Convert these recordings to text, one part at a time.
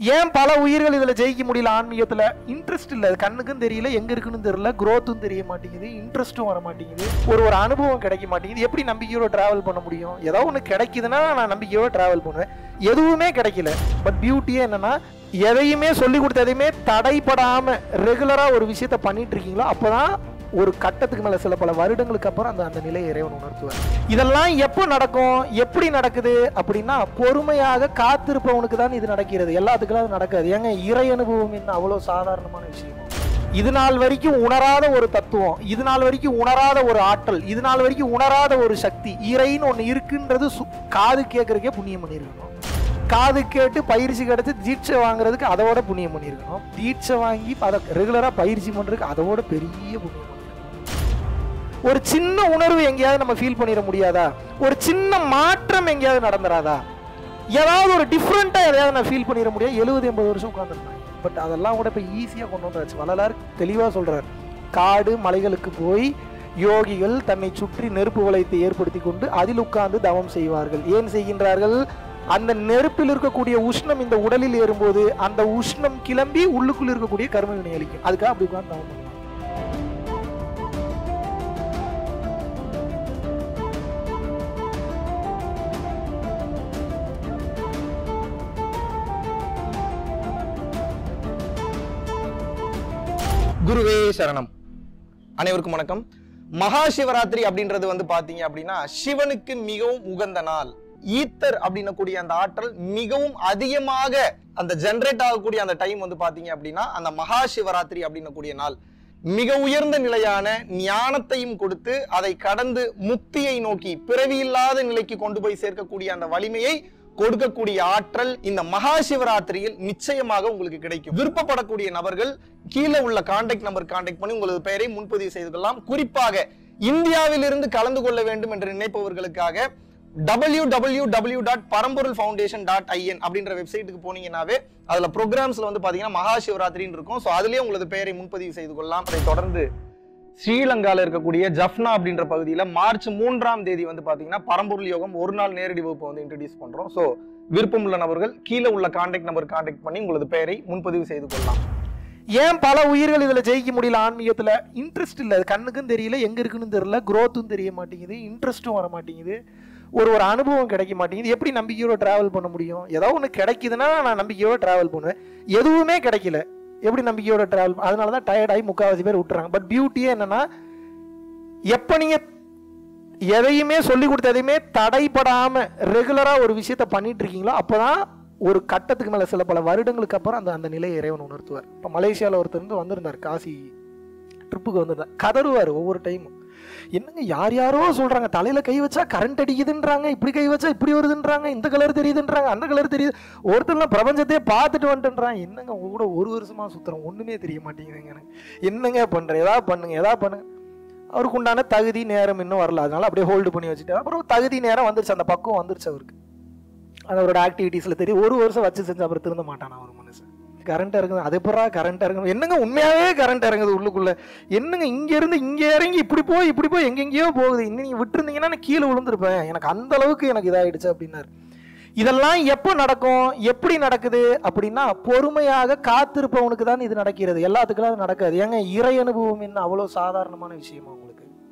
ஏன் பல உயிர்கள் இதுல ஜெயிக்க முடியல ஆன்மீகத்துல இன்ட்ரெஸ்ட் இல்ல அது கண்ணுக்கும் தெரியல எங்க இருக்குன்னு தெரியல growth-ம் தெரிய மாட்டேங்குது இன்ட்ரெஸ்ட்டும் வர மாட்டேங்குது ஒரு ஒரு அனுபவம் கிடைக்க மாட்டேங்குது எப்படி நம்பிக்கையோட டிராவல் பண்ண முடியும் ஏதோ ஒன்று கிடைக்குதுன்னா நான் நம்பிக்கையோட டிராவல் பண்ணுவேன் எதுவுமே கிடைக்கல பட் பியூட்டியே என்னன்னா எதையுமே சொல்லி கொடுத்த எதையுமே தடைப்படாம ரெகுலரா ஒரு விஷயத்த பண்ணிட்டு இருக்கீங்களோ அப்பதான் ஒரு கட்டத்துக்கு மேல சில பல வருடங்களுக்கு அப்புறம் அந்த அந்த நிலையை இறைவன் உணர்த்துவார் இதெல்லாம் எப்போ நடக்கும் எப்படி நடக்குது அப்படின்னா பொறுமையாக காத்திருப்பவனுக்கு தான் இது நடக்கிறது எல்லாத்துக்கும் அது நடக்காது ஏங்க இறை அனுபவம் என்ன அவ்வளோ சாதாரணமான விஷயம் இது நாள் வரைக்கும் உணராத ஒரு தத்துவம் இது நாள் வரைக்கும் உணராத ஒரு ஆற்றல் இது நாள் வரைக்கும் உணராத ஒரு சக்தி இறைன்னு ஒன்று இருக்குன்றது சு- காது கேட்கறதுக்கே புண்ணியம் பண்ணியிருக்கணும் காது கேட்டு பயிற்சி கிடைச்சு தீட்சை வாங்குறதுக்கு அதோட புண்ணியம் பண்ணியிருக்கணும் தீட்சை வாங்கி அதை ரெகுலராக பயிற்சி பண்ணுறதுக்கு அதோட பெரிய புண்ணியம் பண்ணியிருக்கணும் ஒரு சின்ன உணர்வு எங்கேயாவது நம்ம ஃபீல் பண்ணிட முடியாதா ஒரு சின்ன மாற்றம் எங்கேயாவது நடந்துராதா ஏதாவது ஒரு டிஃப்ரெண்ட்டாக எதையாவது நான் ஃபீல் பண்ணிட முடியாது எழுபது எண்பது வருஷம் உட்காந்துருந்தேன் பட் அதெல்லாம் கூட இப்போ ஈஸியாக கொண்டு வந்தாச்சு வள்ளலார் தெளிவாக சொல்கிறார் காடு மலைகளுக்கு போய் யோகிகள் தன்னை சுற்றி நெருப்பு வளையத்தை ஏற்படுத்தி கொண்டு அதில் உட்கார்ந்து தவம் செய்வார்கள் ஏன் செய்கின்றார்கள் அந்த நெருப்பில் இருக்கக்கூடிய உஷ்ணம் இந்த உடலில் ஏறும்போது அந்த உஷ்ணம் கிளம்பி உள்ளுக்குள் இருக்கக்கூடிய கர்ம வினை அளிக்கும் அதுக்காக அப்படி உட்கார்ந்து தவம் பண்ணுவாங்க குருவே சரணம் அனைவருக்கும் வணக்கம் மகா சிவராத்திரி அப்படின்றது வந்து பாத்தீங்க அப்படின்னா சிவனுக்கு மிகவும் உகந்த நாள் ஈத்தர் அப்படின்னக்கூடிய அந்த ஆற்றல் மிகவும் அதிகமாக அந்த ஜென்ரேட் ஆகக்கூடிய அந்த டைம் வந்து பாத்தீங்க அப்படின்னா அந்த மகா சிவராத்திரி அப்படின்னக்கூடிய நாள் மிக உயர்ந்த நிலையான ஞானத்தையும் கொடுத்து அதை கடந்து முக்தியை நோக்கி பிறவியில்லாத நிலைக்கு கொண்டு போய் சேர்க்கக்கூடிய அந்த வலிமையை கொடுக்கக்கூடிய ஆற்றல் இந்த மகா சிவராத்திரியில் நிச்சயமாக உங்களுக்கு கிடைக்கும் விருப்பப்படக்கூடிய நபர்கள் கீழே உள்ள கான்டாக்ட் நம்பர் கான்டாக்ட் பண்ணி உங்களது பெயரை முன்பதிவு செய்து கொள்ளலாம் குறிப்பாக இந்தியாவிலிருந்து கலந்து கொள்ள வேண்டும் என்று நினைப்பவர்களுக்காக W W W dot Paramporul foundation dot IN அப்படின்ற வெப்சைட்டுக்கு போனீங்கன்னாவே அதுல ப்ரோக்ராம்ஸ்ல வந்து பாத்தீங்கன்னா மகா சிவராத்திரின்னு இருக்கும் ஸோ அதுலயே உங்களது பெயரை முன்பதிவு செய்து கொள்ளலாம் அதை தொடர்ந்து ஸ்ரீலங்கால இருக்கக்கூடிய ஜஃப்னா அப்படின்ற பகுதியில மார்ச் மூன்றாம் தேதி வந்து பாத்தீங்கன்னா பரம்பொருள் யோகம் ஒரு நாள் நேரடி வகுப்பு வந்து இன்ட்ரடியூஸ் பண்றோம் ஸோ விருப்பமுள்ள நபர்கள் கீழே உள்ள கான்டாக்ட் நம்பர் கான்டாக்ட் பண்ணி உங்களது பெயரை முன்பதிவு செய்து கொள்ளலாம் ஏன் பல உயிர்கள் இதுல ஜெயிக்க முடியல ஆன்மீகத்துல இன்ட்ரெஸ்ட் இல்ல அது கண்ணுக்கும் தெரியல எங்க இருக்குன்னு தெரியல growth-ம் தெரிய மாட்டேங்குது இன்ட்ரெஸ்ட்டும் வர மாட்டேங்குது ஒரு ஒரு அனுபவம் கிடைக்க மாட்டேங்குது எப்படி நம்பிக்கையோட டிராவல் பண்ண முடியும் ஏதோ ஒன்று கிடைக்குதுன்னா நான் நம்பிக்கையோட டிராவல் பண்ணுவேன் எதுவுமே கிடைக்கல எப்படி நம்பிக்கையோட டிராவல் அதனால தான் டயர்ட் ஆகி முக்கால்வாசி பேர் விட்டுறாங்க பட் பியூட்டியே என்னன்னா எப்போ நீங்க எதையுமே சொல்லி கொடுத்த எதையுமே தடைப்படாம ரெகுலரா ஒரு விஷயத்த பண்ணிட்டு இருக்கீங்களோ அப்பதான் ஒரு கட்டத்துக்கு மேல சில பல வருடங்களுக்கு அப்புறம் அந்த அந்த நிலையை இறைவன் உணர்த்துவார் இப்போ மலேசியாவில் ஒருத்தர் இருந்து வந்திருந்தார் காசி ட்ரிப்புக்கு வந்திருந்தார் கதறுவார் ஒவ்வொரு டைமும் என்னங்க யார் யாரோ சொல்றாங்க தலையில கை வச்சா கரண்ட் அடிக்குதுன்றாங்க இப்படி கை வச்சா இப்படி வருதுன்றாங்க இந்த கலர் தெரியுதுன்றாங்க அந்த கலர் தெரியுது ஒருத்தர்லாம் பிரபஞ்சத்தையே பார்த்துட்டு வந்துட்டுன்றான் என்னங்க உங்க கூட ஒரு வருஷமா சுத்துறோம் ஒண்ணுமே தெரிய மாட்டேங்குதுங்க எனக்கு என்னங்க பண்றேன் ஏதாவது பண்ணுங்க ஏதாவது பண்ணுங்க அவருக்கு உண்டான தகுதி நேரம் இன்னும் வரல அதனால அப்படியே ஹோல்டு பண்ணி வச்சுட்டு அப்புறம் தகுதி நேரம் வந்துருச்சு அந்த பக்குவம் வந்துருச்சு அவருக்கு அது அவரோட ஆக்டிவிட்டீஸ்ல தெரியும் ஒரு வருஷம் வச்சு செஞ்சு அப்புறம் திருந்த மாட்டானா ஒரு மனுஷன் கரண்ட் இறங்குது அது எப்படா கரண்ட் இறங்குது என்னங்க உண்மையாவே கரண்ட் இறங்குது உள்ளுக்குள்ள என்னங்க இங்க இருந்து இங்க இறங்கி இப்படி போய் இப்படி போய் எங்கெங்கேயோ போகுது இன்னும் நீங்க விட்டுருந்தீங்கன்னா நான் கீழே விழுந்திருப்பேன் எனக்கு அந்த அளவுக்கு எனக்கு இதாயிடுச்சு அப்படின்னாரு இதெல்லாம் எப்போ நடக்கும் எப்படி நடக்குது அப்படின்னா பொறுமையாக காத்திருப்பவனுக்கு தான் இது நடக்கிறது எல்லாத்துக்கும் அது நடக்காது ஏங்க இறை அனுபவம் என்ன அவ்வளோ சாதாரணமான விஷயமா உங்களுக்கு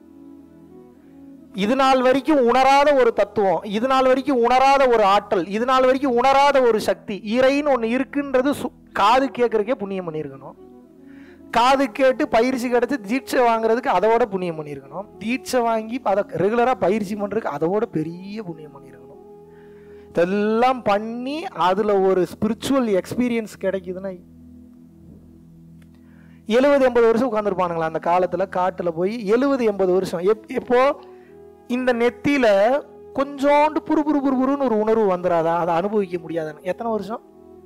இது நாள் வரைக்கும் உணராத ஒரு தத்துவம் இது நாள் வரைக்கும் உணராத ஒரு ஆற்றல் இது நாள் வரைக்கும் உணராத ஒரு சக்தி இறைன்னு ஒன்று இருக்குன்றது சு- காது கேட்கறதுக்கே புண்ணியம் பண்ணியிருக்கணும் காது கேட்டு பயிற்சி கிடைச்சு தீட்சை வாங்குறதுக்கு அதோட புண்ணியம் பண்ணியிருக்கணும் தீட்சை வாங்கி அதை ரெகுலராக பயிற்சி பண்ணுறதுக்கு அதோட பெரிய புண்ணியம் பண்ணியிருக்கணும் இதெல்லாம் பண்ணி அதில் ஒரு ஸ்பிரிச்சுவல் எக்ஸ்பீரியன்ஸ் கிடைக்குதுன்னா எழுபது எண்பது வருஷம் உட்காந்துருப்பானுங்களா அந்த காலத்தில் காட்டில் போய் எழுபது எண்பது வருஷம் எப் எப்போ இந்த நெத்தியில கொஞ்சோண்டு புரு புரு புரு புருன்னு ஒரு உணர்வு வந்துடாதா அதை அனுபவிக்க முடியாதான்னு எத்தனை வருஷம்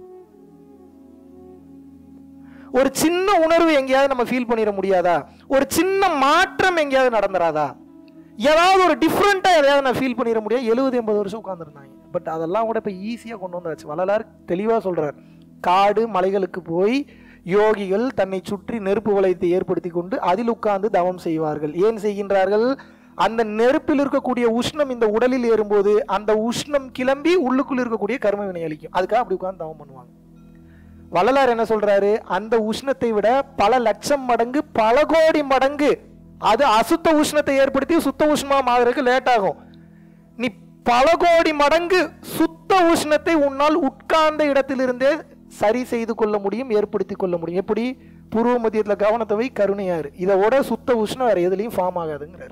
ஒரு சின்ன உணர்வு எங்கேயாவது நம்ம ஃபீல் பண்ணிட முடியாதா ஒரு சின்ன மாற்றம் எங்கேயாவது நடந்துராதா ஏதாவது ஒரு டிஃப்ரெண்ட்டாக எதையாவது நான் ஃபீல் பண்ணிட முடியாது எழுபது எண்பது வருஷம் உட்காந்துருந்தாங்க பட் அதெல்லாம் கூட இப்போ ஈஸியாக கொண்டு வந்தாச்சு வள்ளலார் தெளிவாக சொல்கிறார் காடு மலைகளுக்கு போய் யோகிகள் தன்னை சுற்றி நெருப்பு வளையத்தை ஏற்படுத்தி கொண்டு அதில் உட்கார்ந்து தவம் செய்வார்கள் ஏன் செய்கின்றார்கள் அந்த நெருப்பில் இருக்கக்கூடிய உஷ்ணம் இந்த உடலில் ஏறும்போது அந்த உஷ்ணம் கிளம்பி உள்ளுக்குள் இருக்கக்கூடிய கர்ம வினை அளிக்கும் அதுக்காக அப்படி உட்கார்ந்து தவம் பண்ணுவாங்க வள்ளலார் என்ன சொல்றாரு அந்த உஷ்ணத்தை விட பல லட்சம் மடங்கு பல கோடி மடங்கு அது அசுத்த உஷ்ணத்தை ஏற்படுத்தி சுத்த உஷ்ணமா மாறுறதுக்கு லேட் ஆகும் நீ பல கோடி மடங்கு சுத்த உஷ்ணத்தை உன்னால் உட்கார்ந்த இடத்திலிருந்தே சரி செய்து கொள்ள முடியும் ஏற்படுத்தி கொள்ள முடியும் எப்படி பூர்வ மத்தியத்துல கவனத்தை வை கருணையாரு இதை விட சுத்த உஷ்ணம் வேற எதுலயும் ஃபார்ம் ஆகாதுங்கிறார்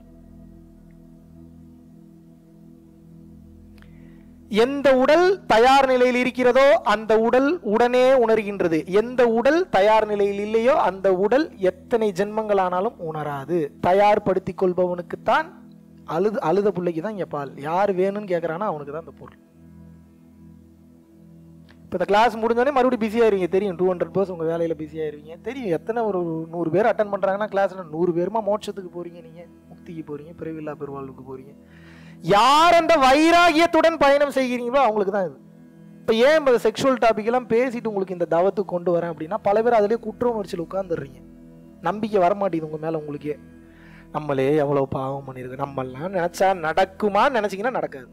எந்த உடல் தயார் நிலையில் இருக்கிறதோ அந்த உடல் உடனே உணர்கின்றது எந்த உடல் தயார் நிலையில் இல்லையோ அந்த உடல் எத்தனை ஜென்மங்களானாலும் உணராது தயார்படுத்திக் கொள்பவனுக்குத்தான் அழுது அழுத பிள்ளைக்கு தான் இங்க பால் யார் வேணும்னு கேட்கறானோ அவனுக்கு தான் அந்த பொருள் இப்போ இந்த கிளாஸ் முடிஞ்சோடனே மறுபடியும் பிஸி ஆயிருவீங்க தெரியும் டூ ஹண்ட்ரட் பர்ஸ் உங்கள் வேலையில் பிஸி ஆயிருவீங்க தெரியும் எத்தனை ஒரு நூறு பேர் அட்டன் பண்ணுறாங்கன்னா கிளாஸில் நூறு பேருமா மோட்சத்துக்கு போகிறீங்க நீங்கள் முக்திக்கு போகிறீங்க பிறவில்லா பெருவாழ்வுக்கு போகிறீங்க யார் அந்த வைராகியத்துடன் பயணம் செய்கிறீங்களோ அவங்களுக்கு தான் இது இப்போ ஏன் இந்த செக்ஷுவல் டாபிக் எல்லாம் பேசிட்டு உங்களுக்கு இந்த தவத்துக்கு கொண்டு வரேன் அப்படின்னா பல பேர் அதிலே குற்ற உணர்ச்சியில் உட்காந்துடுறீங்க நம்பிக்கை வரமாட்டேங்குது உங்கள் மேலே உங்களுக்கே நம்மளே எவ்வளோ பாவம் பண்ணியிருக்கு நம்மளாம் நினச்சா நடக்குமான்னு நினச்சிங்கன்னா நடக்காது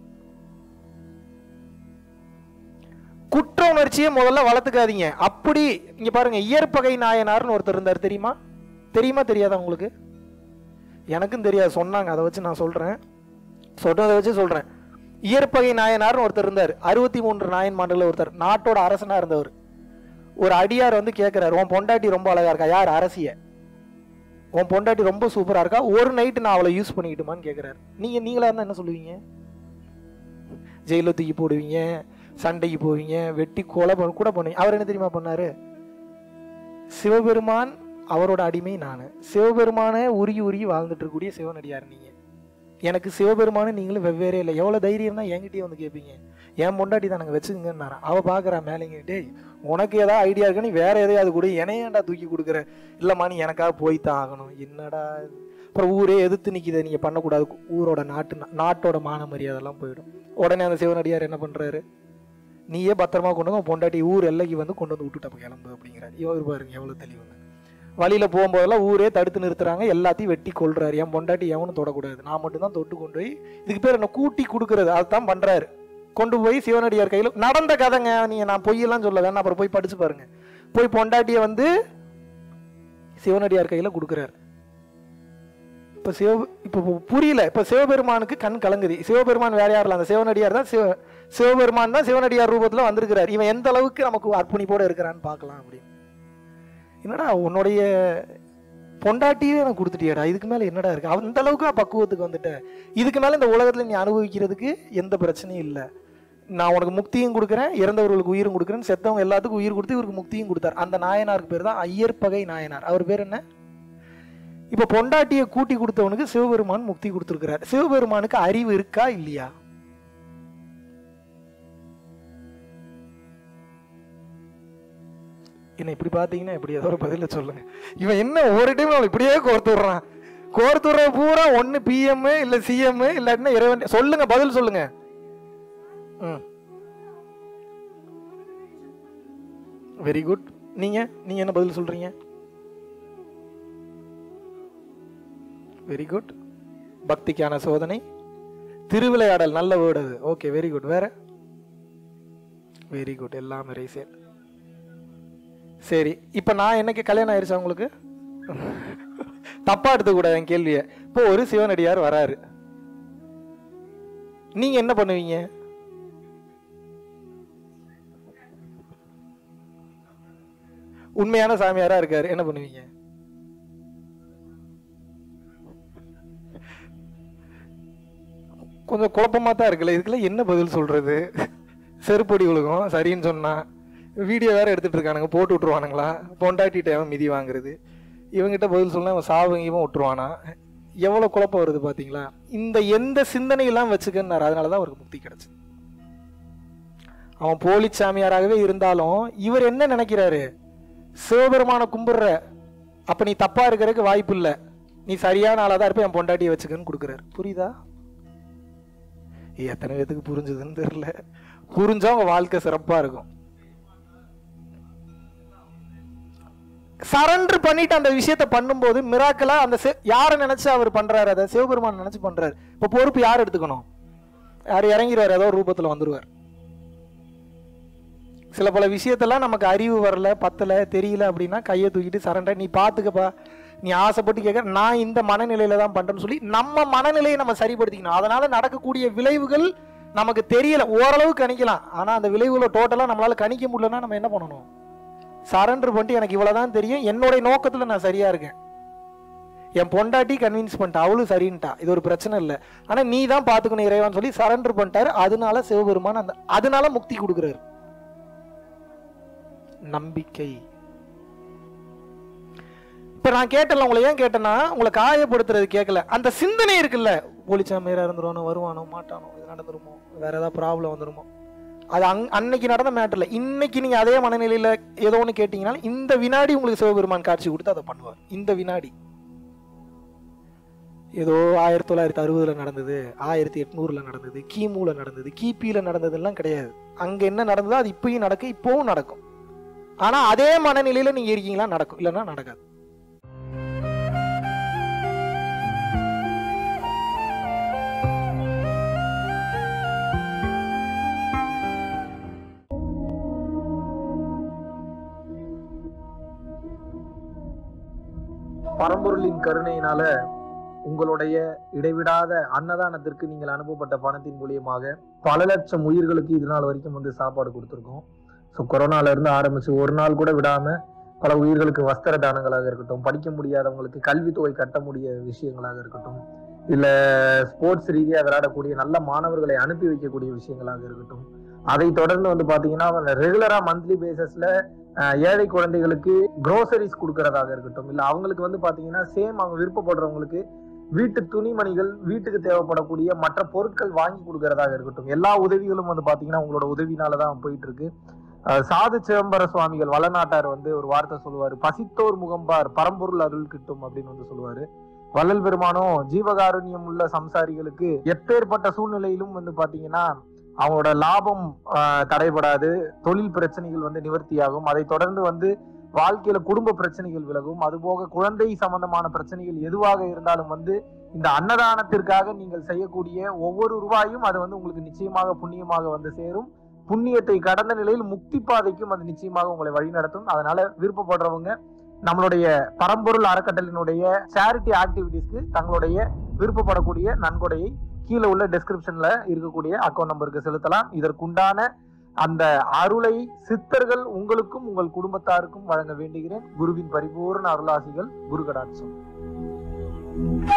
குற்ற உணர்ச்சியை முதல்ல வளர்த்துக்காதீங்க அப்படி இங்க பாருங்க இயற்பகை நாயனார்னு ஒருத்தர் இருந்தார் தெரியுமா தெரியுமா தெரியாதா உங்களுக்கு எனக்கும் தெரியாது சொன்னாங்க அதை வச்சு நான் சொல்றேன் சொன்னதை வச்சு சொல்றேன் இயற்பகை நாயனார்னு ஒருத்தர் இருந்தார் அறுபத்தி மூன்று நாயன்மாண்டில் ஒருத்தர் நாட்டோட அரசனா இருந்தவர் ஒரு அடியார் வந்து கேட்கிறாரு உன் பொண்டாட்டி ரொம்ப அழகா இருக்கா யார் அரசிய உன் பொண்டாட்டி ரொம்ப சூப்பரா இருக்கா ஒரு நைட்டு நான் அவளை யூஸ் பண்ணிக்கிட்டுமான்னு கேட்கிறாரு நீங்க நீங்களா இருந்தா என்ன சொல்லுவீங்க ஜெயில தூக்கி போடுவீங்க சண்டைக்கு போவீங்க வெட்டி கொலை பண்ண- கூட பண்ணுவீங்க அவர் என்ன தெரியுமா பண்ணாரு சிவபெருமான் அவரோட அடிமை நான் சிவபெருமானே உருகி உருகி வாழ்ந்துட்டு இருக்கக்கூடிய சிவனடியார் நீங்க எனக்கு சிவபெருமானு நீங்களும் வெவ்வேறே இல்லை எவ்வளோ தைரியம் தான் என்கிட்டயே வந்து கேட்பீங்க என் பொண்டாட்டி தான் நாங்கள் வச்சுக்கங்கன்னாரா அவள் பார்க்குறா மேலேங்க டேய் உனக்கு ஏதாவது ஐடியா இருக்கா நீ வேற எதையாவது கொடு என்னையாண்டா தூக்கி கொடுக்குற இல்லைம்மா நீ எனக்காக போய்த்தான் ஆகணும் என்னடா இது? அப்புறம் ஊரே எதிர்த்து நிற்கிதை நீங்கள் பண்ணக்கூடாது ஊரோட நாட்டு நாட்டோட மான மரியாதைலாம் போயிடும் உடனே அந்த சிவனடியார் என்ன பண்ணுறாரு நீயே பத்திரமா கொண்டு வந்து உன் பொண்டாட்டி ஊர் எல்லைக்கு வந்து கொண்டு வந்து விட்டுட்டு அப்ப கிளம்பு அப்படிங்கிறாரு இவர் பாருங்க எவ்வளோ தெளிவுங்க வழியில போகும்போதெல்லாம் ஊரே தடுத்து நிறுத்துறாங்க எல்லாத்தையும் வெட்டி கொள்றாரு என் பொண்டாட்டி எவனும் தொடக்கூடாது நான் மட்டும் தான் தொட்டு கொண்டு போய் இதுக்கு பேர் என்ன கூட்டி கொடுக்கறது அதுதான் பண்றாரு கொண்டு போய் சிவனடியார் கையில் நடந்த கதைங்க நீங்க நான் பொய்யெல்லாம் சொல்ல வேணா அப்புறம் போய் படிச்சு பாருங்க போய் பொண்டாட்டியை வந்து சிவனடியார் கையில கொடுக்குறாரு இப்போ சிவ இப்போ புரியல இப்போ சிவபெருமானுக்கு கண் கலங்குது சிவபெருமான் வேற யாரில் அந்த சிவனடியார் தான் சிவ சிவபெருமான் தான் சிவனடியார் ரூபத்தில் வந்திருக்கிறார் இவன் எந்த அளவுக்கு நமக்கு அர்ப்பணிப்போடு இருக்கிறான்னு பார்க்கலாம் அப்படின்னு என்னடா உன்னுடைய பொண்டாட்டியே எனக்கு கொடுத்துட்டியாடா இதுக்கு மேலே என்னடா இருக்கு அந்த அளவுக்கு நான் பக்குவத்துக்கு வந்துட்டேன் இதுக்கு மேலே இந்த உலகத்தில் நீ அனுபவிக்கிறதுக்கு எந்த பிரச்சனையும் இல்லை நான் உனக்கு முக்தியும் கொடுக்குறேன் இறந்தவர்களுக்கு உயிரும் கொடுக்குறேன் செத்தவங்க எல்லாத்துக்கும் உயிர் கொடுத்து இவருக்கு முக்தியும் கொடுத்தார் அந்த நாயனாருக்கு பேர் தான் ஐயற்பகை நாயனார் அவர் பேர் என்ன இப்போ பொண்டாட்டியை கூட்டி கொடுத்தவனுக்கு சிவபெருமான் முக்தி கொடுத்துருக்கிறார் சிவபெருமானுக்கு அறிவு இருக்கா இல்லையா என்ன இப்படி பார்த்தீங்கன்னா இப்படி ஏதோ ஒரு பதில சொல்லுங்க இவன் என்ன ஒரு டைம் அவன் இப்படியே கோர்த்து விடுறான் கோர்த்து விடுற பூரா ஒன்று பிஎம் இல்லை சிஎம் இல்லாட்டினா இறைவன் சொல்லுங்க பதில் சொல்லுங்க ம் வெரி குட் நீங்க நீங்க என்ன பதில் சொல்றீங்க வெரி குட் பக்திக்கான சோதனை திருவிளையாடல் நல்ல வேர்டு அது ஓகே வெரி குட் வேற வெரி குட் எல்லாம் ரைசேர் சரி இப்போ நான் என்னைக்கு கல்யாணம் ஆயிருச்சா உங்களுக்கு தப்பா எடுத்துக்கூடாது என் கேள்வியை இப்போ ஒரு சிவனடியார் வராரு நீங்க என்ன பண்ணுவீங்க உண்மையான சாமியாரா இருக்காரு என்ன பண்ணுவீங்க கொஞ்சம் குழப்பமா தான் இருக்குல்ல இதுக்கெல்லாம் என்ன பதில் சொல்றது செருப்பொடி விழுகும் சரின்னு சொன்னா வீடியோ வேற எடுத்துட்டு இருக்கானுங்க போட்டு விட்டுருவானுங்களா பொண்டாட்டிட்ட அவன் மிதி வாங்குறது இவங்கிட்ட பதில் சொன்னா அவன் சாவும் இவன் விட்டுருவானா எவ்வளவு குழப்பம் வருது பாத்தீங்களா இந்த எந்த சிந்தனையெல்லாம் வச்சுக்கன்னாரு அதனாலதான் அவருக்கு முக்தி கிடைச்சது அவன் போலி சாமியாராகவே இருந்தாலும் இவர் என்ன நினைக்கிறாரு சிவபெருமான கும்பிடுற அப்ப நீ தப்பா இருக்கிறதுக்கு வாய்ப்பு இல்லை நீ சரியான ஆளா தான் இருப்ப என் பொண்டாட்டியை வச்சுக்கன்னு கொடுக்குறாரு புரியுதா எத்தனை பேத்துக்கு புரிஞ்சுதுன்னு தெரியல புரிஞ்சா உங்க வாழ்க்கை சிறப்பா இருக்கும் சரண்டர் பண்ணிட்டு அந்த விஷயத்த பண்ணும்போது மிராக்கலா அந்த சி- யாரை நினைச்சு அவர் பண்றாரு அதை சிவபெருமான் நினைச்சு பண்றாரு இப்ப பொறுப்பு யார் எடுத்துக்கணும் யார் இறங்கிடுவார் ஏதோ ஒரு ரூபத்துல வந்துருவார் சில பல விஷயத்தெல்லாம் நமக்கு அறிவு வரல பத்தல தெரியல அப்படின்னா கையை தூக்கிட்டு சரண்டர் நீ பார்த்துக்கப்பா நீ ஆசைப்பட்டு கேட்க நான் இந்த மனநிலையில தான் பண்றேன்னு சொல்லி நம்ம மனநிலையை நம்ம சரிப்படுத்திக்கணும் அதனால நடக்கக்கூடிய விளைவுகள் நமக்கு தெரியல ஓரளவு கணிக்கலாம் ஆனா அந்த விளைவுகளை டோட்டலா நம்மளால கணிக்க முடியலன்னா நம்ம என்ன பண்ணணும் சரண்டர் பண்ணிட்டு எனக்கு இவ்வளவுதான் தெரியும் என்னுடைய நோக்கத்துல நான் சரியா இருக்கேன் என் பொண்டாட்டி கன்வின்ஸ் பண்ணிட்டா அவளும் சரின்ட்டா இது ஒரு பிரச்சனை இல்லை ஆனா நீ தான் பாத்துக்கணும் இறைவான்னு சொல்லி சரண்டர் பண்ணிட்டாரு அதனால சிவபெருமான் அந்த அதனால முக்தி கொடுக்குறாரு நம்பிக்கை இப்ப நான் கேட்டல உங்களை ஏன் கேட்டேன்னா உங்களை காயப்படுத்துறது கேட்கல அந்த சிந்தனை இருக்குல்ல போலிச்சாமியாரா இருந்துருவானோ வருவானோ மாட்டானோ இது நடந்துருமோ வேற ஏதாவது ப்ராப்ளம் வந்துருமோ அது அங் அன்னைக்கு நடந்த மேட்டர்ல இன்னைக்கு நீங்க அதே மனநிலையில ஏதோ ஒன்று கேட்டீங்கன்னா இந்த வினாடி உங்களுக்கு சிவபெருமான் காட்சி கொடுத்து அதை பண்ணுவார் இந்த வினாடி ஏதோ ஆயிரத்தி தொள்ளாயிரத்தி அறுபதுல நடந்தது ஆயிரத்தி எட்நூறுல நடந்தது கிமுல நடந்தது கிபியில நடந்ததெல்லாம் கிடையாது அங்க என்ன நடந்ததோ அது இப்பயும் நடக்கும் இப்பவும் நடக்கும் ஆனா அதே மனநிலையில நீங்க இருக்கீங்களா நடக்கும் இல்லைன்னா நடக்காது பரம்பொருளின் கருணையினால உங்களுடைய இடைவிடாத அன்னதானத்திற்கு நீங்கள் அனுப்பப்பட்ட பணத்தின் மூலியமாக பல லட்சம் உயிர்களுக்கு இது நாள் வரைக்கும் வந்து சாப்பாடு கொடுத்துருக்கோம் ஸோ கொரோனால இருந்து ஆரம்பிச்சு ஒரு நாள் கூட விடாம பல உயிர்களுக்கு வஸ்திர தானங்களாக இருக்கட்டும் படிக்க முடியாதவங்களுக்கு கல்வித்தொகை கட்ட முடிய விஷயங்களாக இருக்கட்டும் இல்ல ஸ்போர்ட்ஸ் ரீதியா விளையாடக்கூடிய நல்ல மாணவர்களை அனுப்பி வைக்கக்கூடிய விஷயங்களாக இருக்கட்டும் அதை தொடர்ந்து வந்து பாத்தீங்கன்னா ரெகுலரா மந்த்லி பேசிஸ்ல ஏழை குழந்தைகளுக்கு க்ரோசரிஸ் கொடுக்கறதாக இருக்கட்டும் இல்ல அவங்களுக்கு வந்து பாத்தீங்கன்னா சேம் அவங்க விருப்பப்படுறவங்களுக்கு வீட்டு துணிமணிகள் வீட்டுக்கு தேவைப்படக்கூடிய மற்ற பொருட்கள் வாங்கி கொடுக்கறதாக இருக்கட்டும் எல்லா உதவிகளும் வந்து பாத்தீங்கன்னா உங்களோட உதவினால தான் போயிட்டு இருக்கு அஹ் சாது சிதம்பர சுவாமிகள் வளநாட்டார் வந்து ஒரு வார்த்தை சொல்லுவாரு பசித்தோர் முகம்பார் பரம்பொருள் அருள் கிட்டும் அப்படின்னு வந்து சொல்லுவாரு வள்ளல் பெருமானும் ஜீவகாருண்யம் உள்ள சம்சாரிகளுக்கு எப்பேற்பட்ட சூழ்நிலையிலும் வந்து பாத்தீங்கன்னா அவங்களோட லாபம் ஆஹ், தடைபடாது தொழில் பிரச்சனைகள் வந்து நிவர்த்தியாகும் அதை தொடர்ந்து வந்து வாழ்க்கையில குடும்ப பிரச்சனைகள் விலகும் அதுபோக குழந்தை சம்பந்தமான பிரச்சனைகள் எதுவாக இருந்தாலும் வந்து இந்த அன்னதானத்திற்காக நீங்கள் செய்யக்கூடிய ஒவ்வொரு ரூபாயும் அது வந்து உங்களுக்கு நிச்சயமாக புண்ணியமாக வந்து சேரும் புண்ணியத்தை கடந்த நிலையில் முக்தி பாதைக்கும் அது நிச்சயமாக உங்களை வழிநடத்தும் அதனால விருப்பப்படுறவங்க நம்மளுடைய பரம்பொருள் அறக்கட்டளினுடைய சேரிட்டி ஆக்டிவிட்டீஸ்க்கு தங்களுடைய விருப்பப்படக்கூடிய நன்கொடையை கீழே உள்ள டெஸ்கிரிப்ஷன்ல இருக்கக்கூடிய அக்கௌண்ட் நம்பருக்கு செலுத்தலாம் இதற்குண்டான அந்த அருளை சித்தர்கள் உங்களுக்கும் உங்கள் குடும்பத்தாருக்கும் வழங்க வேண்டுகிறேன் குருவின் பரிபூர்ண அருளாசிகள் குரு கடாட்சம்